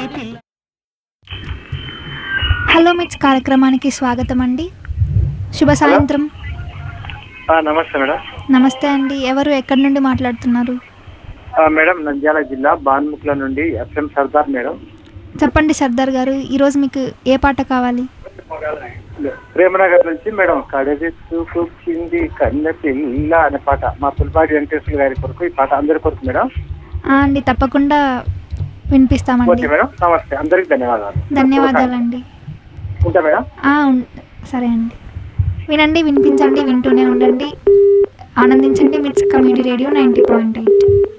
పిల్ల హలో మిట్స్ కార్యక్రమానికి స్వాగతం అండి శుభ సాయంత్రం ఆ, నమస్తే మేడం నమస్తే అండి ఎవరు ఎక్కడి నుండి మాట్లాడుతున్నారు ఆ, మేడం నంద్యాల జిల్లా బాన్ముక్ల నుండి ఎఫ్ఎం సర్దార్ మేడం చెప్పండి సర్దార్ గారు ఈరోజు మీకు ఏ పాట కావాలి ప్రేమనగర్ నుంచి మేడం కడదెత్తుకొచ్చింది కన్న పిల్ల అనే పాట మా పులిపాటి వెంకటేశ్వర గారి కొరకు ఈ పాట అందరి కొరకు మేడం ఆ, అండి తప్పకుండా వినిపిస్తామండి ఓకే మేడం నమస్తే అందరికి ధన్యవాదాలు ధన్యవాదాలండి ఉంటా మేడం ఆ, ఉన్- సరే అండి వినండి వినిపించండి వింటూనే ఉండండి ఆనందించండి MITS community radio ninety point eight